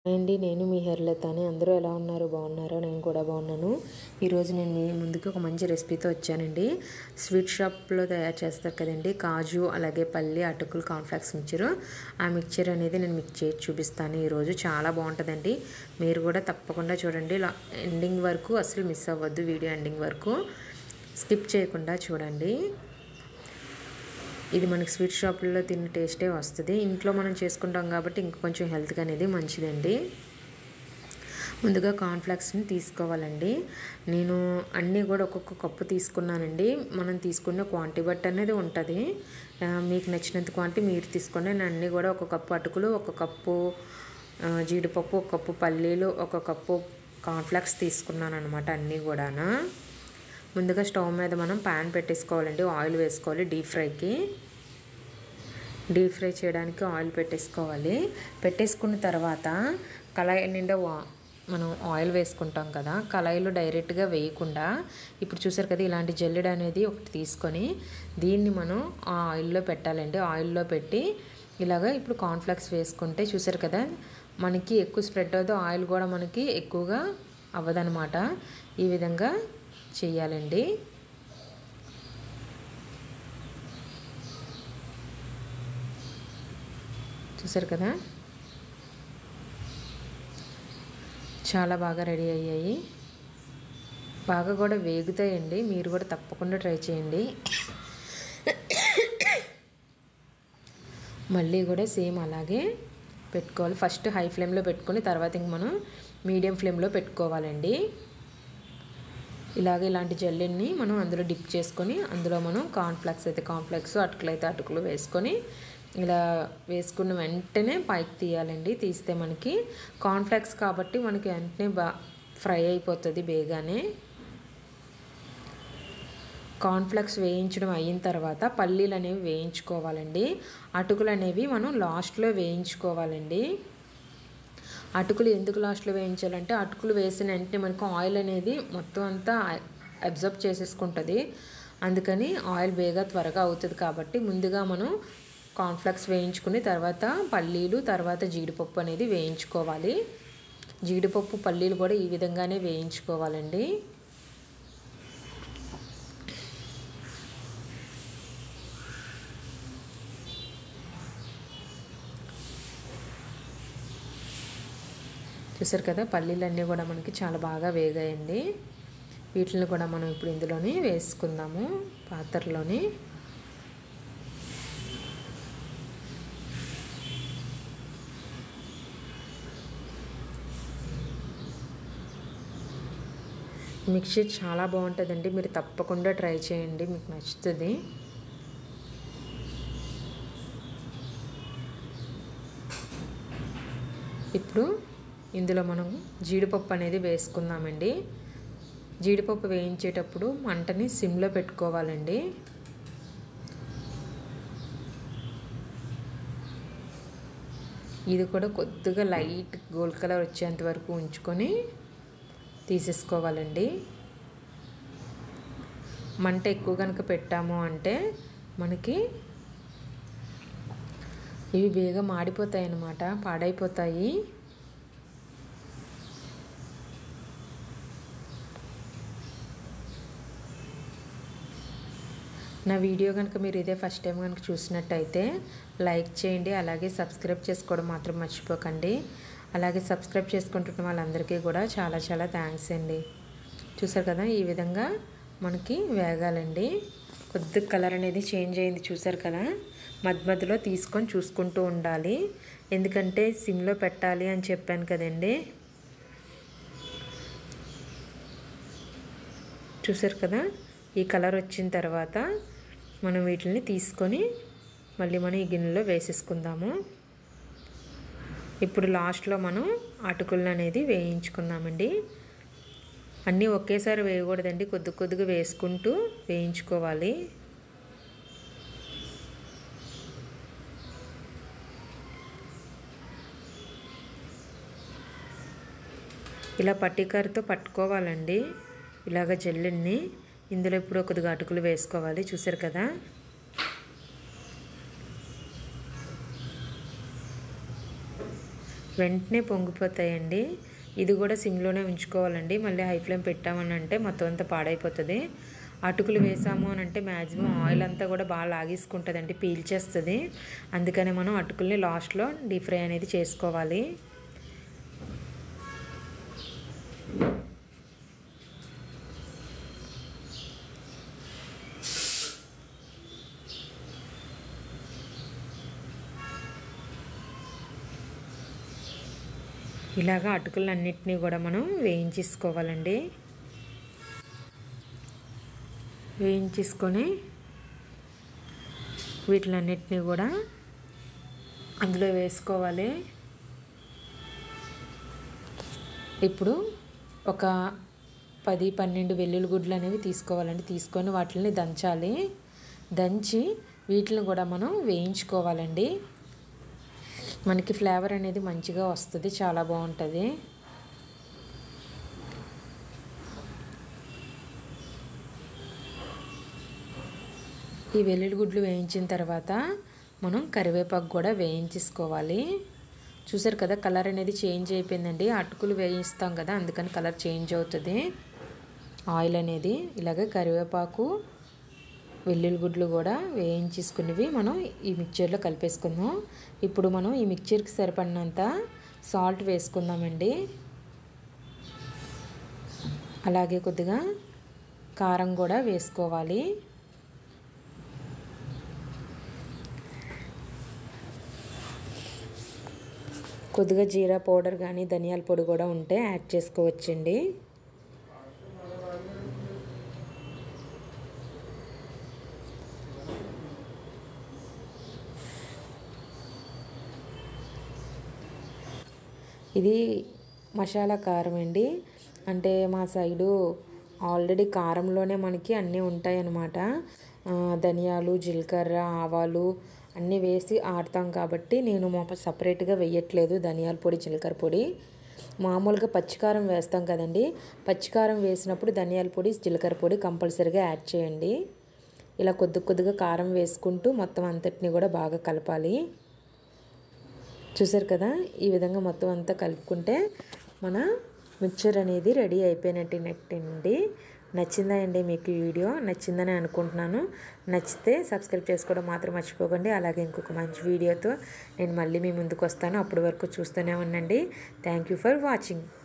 అండి నేను మీ హెర్లతాని అందరూ ఎలా ఉన్నారు బాగున్నారా నేను కూడా బాగున్నాను ఈరోజు నేను మీ ముందుకు ఒక మంచి రెసిపీతో వచ్చానండి స్వీట్ షాప్లో తయారు చేస్తారు కదండి కాజు అలాగే పల్లి అటుకులు కాన్ఫ్లాక్స్ మిక్చర్ ఆ మిక్చర్ అనేది నేను మీకు చేసి చూపిస్తాను ఈరోజు చాలా బాగుంటుందండి మీరు కూడా తప్పకుండా చూడండి లా- ఎండింగ్ వరకు అసలు మిస్ అవ్వద్దు వీడియో ఎండింగ్ వరకు స్కిప్ చేయకుండా చూడండి ఇది మనకి స్వీట్ షాపుల్లో తిన్న టేస్టే వస్తుంది ఇంట్లో మనం చేసుకుంటాం కాబట్టి ఇంక కొంచెం హెల్త్గా అనేది మంచిదండి ముందుగా కార్న్ఫ్లాక్స్ని తీసుకోవాలండి నేను అన్నీ కూడా ఒక్కొక్క కప్పు తీసుకున్నానండి మనం తీసుకున్న క్వాంటిటీ బట్టి అనేది ఉంటుంది ఆ, మీకు నచ్చినంత క్వాంటిటీ మీరు తీసుకోండి నేను అన్నీ కూడా ఒక కప్పు అటుకులు ఒక కప్పు ఆ, జీడిపప్పు ఒక కప్పు పల్లీలు ఒక కప్పు కార్న్ఫ్లాక్స్ తీసుకున్నాను అనమాట అన్నీ కూడాను ముందుగా స్టవ్ మీద మనం ప్యాన్ పెట్టేసుకోవాలండి ఆయిల్ వేసుకోవాలి డీప్ ఫ్రైకి డీప్ ఫ్రై చేయడానికి ఆయిల్ పెట్టేసుకోవాలి పెట్టేసుకున్న తర్వాత కళాయి నిండా వా- మనం ఆయిల్ వేసుకుంటాం కదా కళాయిలో డైరెక్ట్గా వేయకుండా ఇప్పుడు చూసారు కదా ఇలాంటి జల్లెడ అనేది ఒకటి తీసుకొని దీన్ని మనం ఆ ఆయిల్లో పెట్టాలండి ఆయిల్లో పెట్టి ఇలాగ ఇప్పుడు కార్న్ఫ్లెక్స్ వేసుకుంటే చూసారు కదా మనకి ఎక్కువ స్ప్రెడ్ అవుతుంది ఆయిల్ కూడా మనకి ఎక్కువగా అవ్వదనమాట ఈ విధంగా చేయాలండి చూసారు కదా చాలా బాగా రెడీ అయ్యాయి బాగా కూడా వేగుతాయండి మీరు కూడా తప్పకుండా ట్రై చేయండి మళ్ళీ కూడా సేమ్ అలాగే పెట్టుకోవాలి ఫస్ట్ హై ఫ్లేమ్లో పెట్టుకొని తర్వాత ఇంక మనం మీడియం ఫ్లేమ్లో పెట్టుకోవాలండి ఇలాగ ఇలాంటి జల్లెన్ని మనం అందులో డిప్ చేసుకొని అందులో మనం కార్న్ఫ్లెక్స్ అయితే కార్న్ఫ్లెక్స్ అటుకులు అయితే అటుకులు వేసుకొని ఇలా వేసుకున్న వెంటనే పైకి తీయాలండి తీస్తే మనకి కార్న్ఫ్లెక్స్ కాబట్టి మనకి వెంటనే బా ఫ్రై అయిపోతుంది బేగానే కార్న్ఫ్లెక్స్ వేయించడం అయిన తర్వాత పల్లీలు అనేవి వేయించుకోవాలండి అటుకులు అనేవి మనం లాస్ట్లో వేయించుకోవాలండి అటుకులు ఎందుకు లాస్ట్లో వేయించాలంటే అటుకులు వేసిన వెంటనే మనకు ఆయిల్ అనేది మొత్తం అంతా అబ్జర్బ్ చేసేసుకుంటుంది అందుకని ఆయిల్ బేగా త్వరగా అవుతుంది కాబట్టి ముందుగా మనం కార్న్ఫ్లెక్స్ వేయించుకుని తర్వాత పల్లీలు తర్వాత జీడిపప్పు అనేది వేయించుకోవాలి జీడిపప్పు పల్లీలు కూడా ఈ విధంగానే వేయించుకోవాలండి చూసారు కదా పల్లీలన్నీ కూడా మనకి చాలా బాగా వేగాయండి వీటిని కూడా మనం ఇప్పుడు ఇందులోనే వేసుకుందాము పాత్రలోని మిక్చర్ చాలా బాగుంటుందండి మీరు తప్పకుండా ట్రై చేయండి మీకు నచ్చుతుంది ఇప్పుడు ఇందులో మనం జీడిపప్పు అనేది వేసుకుందామండి జీడిపప్పు వేయించేటప్పుడు మంటని సిమ్లో పెట్టుకోవాలండి ఇది కూడా కొద్దిగా లైట్ గోల్డ్ కలర్ వచ్చేంత వరకు ఉంచుకొని తీసేసుకోవాలండి మంట ఎక్కువ కనుక పెట్టాము అంటే మనకి ఇవి బేగా మాడిపోతాయి అన్నమాట పాడైపోతాయి నా వీడియో కనుక మీరు ఇదే ఫస్ట్ టైం కనుక చూసినట్టయితే లైక్ చేయండి అలాగే సబ్స్క్రైబ్ చేసుకోవడం మాత్రం మర్చిపోకండి అలాగే సబ్స్క్రైబ్ చేసుకుంటున్న వాళ్ళందరికీ కూడా చాలా చాలా థ్యాంక్స్ అండి చూసారు కదా ఈ విధంగా మనకి వేగాలండి కొద్దిగా కలర్ అనేది చేంజ్ అయింది చూసారు కదా మధ్య మధ్యలో తీసుకొని చూసుకుంటూ ఉండాలి ఎందుకంటే సిమ్లో పెట్టాలి అని చెప్పాను కదండి చూసారు కదా ఈ కలర్ వచ్చిన తర్వాత మనం వీటిని తీసుకొని మళ్ళీ మనం ఈ గిన్నెలో వేసేసుకుందాము ఇప్పుడు లాస్ట్లో మనం అటుకులను అనేది వేయించుకుందామండి అన్నీ ఒకేసారి వేయకూడదండి కొద్ది కొద్దిగా వేసుకుంటూ వేయించుకోవాలి ఇలా పట్టికారుతో పట్టుకోవాలండి ఇలాగ జల్లెడ్ని ఇందులో ఇప్పుడు కొద్దిగా అటుకులు వేసుకోవాలి చూసారు కదా వెంటనే పొంగిపోతాయండి ఇది కూడా సిమ్లోనే ఉంచుకోవాలండి మళ్ళీ హై ఫ్లేమ్ పెట్టామని అంటే మొత్తం అంతా పాడైపోతుంది అటుకులు వేసాము అని అంటే మ్యాక్సిమం ఆయిల్ అంతా కూడా బాగా లాగేసుకుంటుందండి పీల్చేస్తుంది అందుకనే మనం అటుకుల్ని లాస్ట్లో డీప్ ఫ్రై అనేది చేసుకోవాలి ఇలాగా అటుకులన్నిటినీ కూడా మనం వేయించేసుకోవాలండి వేయించేసుకొని వీటిలన్నిటినీ కూడా అందులో వేసుకోవాలి ఇప్పుడు ఒక పది పన్నెండు వెల్లుల్లి గుడ్లు అనేవి తీసుకోవాలండి తీసుకొని వాటిని దంచాలి దంచి వీటిని కూడా మనం వేయించుకోవాలండి మనకి ఫ్లేవర్ అనేది మంచిగా వస్తుంది చాలా బాగుంటుంది ఈ వెల్లుల్లి గుడ్లు వేయించిన తర్వాత మనం కరివేపాకు కూడా వేయించేసుకోవాలి చూసారు కదా కలర్ అనేది చేంజ్ అయిపోయిందండి అటుకులు వేయిస్తాం కదా అందుకని కలర్ చేంజ్ అవుతుంది ఆయిల్ అనేది ఇలాగే కరివేపాకు వెల్లుల్లి గుడ్లు కూడా వేయించేసుకునేవి మనం ఈ మిక్చర్లో కలిపేసుకుందాం ఇప్పుడు మనం ఈ మిక్చర్కి సరిపడినంత సాల్ట్ వేసుకుందామండి అలాగే కొద్దిగా కారం కూడా వేసుకోవాలి కొద్దిగా జీరా పౌడర్ కానీ ధనియాల పొడి కూడా ఉంటే యాడ్ చేసుకోవచ్చండి ఇది మసాలా కారం అండి అంటే మా సైడు ఆల్రెడీ కారంలోనే మనకి అన్నీ ఉంటాయి అన్నమాట ధనియాలు జీలకర్ర ఆవాలు అన్నీ వేసి ఆడతాం కాబట్టి నేను మా సపరేట్గా వేయట్లేదు ధనియాల పొడి జీలకర్ర పొడి మామూలుగా పచ్చికారం వేస్తాం కదండి పచ్చికారం వేసినప్పుడు ధనియాల పొడి జీలకర్ర పొడి కంపల్సరీగా యాడ్ చేయండి ఇలా కొద్ది కొద్దిగా కారం వేసుకుంటూ మొత్తం అంతటిని కూడా బాగా కలపాలి చూసారు కదా ఈ విధంగా మొత్తం అంతా కలుపుకుంటే మన మిక్చర్ అనేది రెడీ అయిపోయినట్టినట్టండి నచ్చిందా అండి మీకు ఈ వీడియో నచ్చిందని అనుకుంటున్నాను నచ్చితే సబ్స్క్రైబ్ చేసుకోవడం మాత్రం మర్చిపోకండి అలాగే ఇంకొక మంచి వీడియోతో నేను మళ్ళీ మీ ముందుకు వస్తాను అప్పటి వరకు చూస్తూనే ఉండండి థ్యాంక్ యూ ఫర్ వాచింగ్